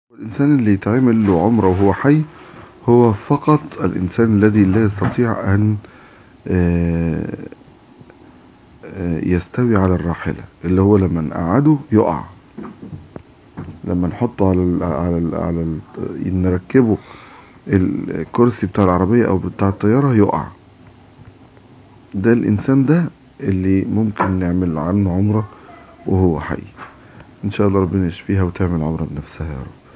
الإنسان اللي يتعمل له عمره وهو حي هو فقط الإنسان الذي لا يستطيع أن يستوي على الراحلة اللي هو لما نقعده يقع لما نحطه على ال على ال على ال نركبه الكرسي بتاع العربية أو بتاع الطيارة يقع ده الإنسان ده اللي ممكن نعمل عنه عمره وهو حي إن شاء الله ربنا يشفيها وتعمل عمره بنفسها يا رب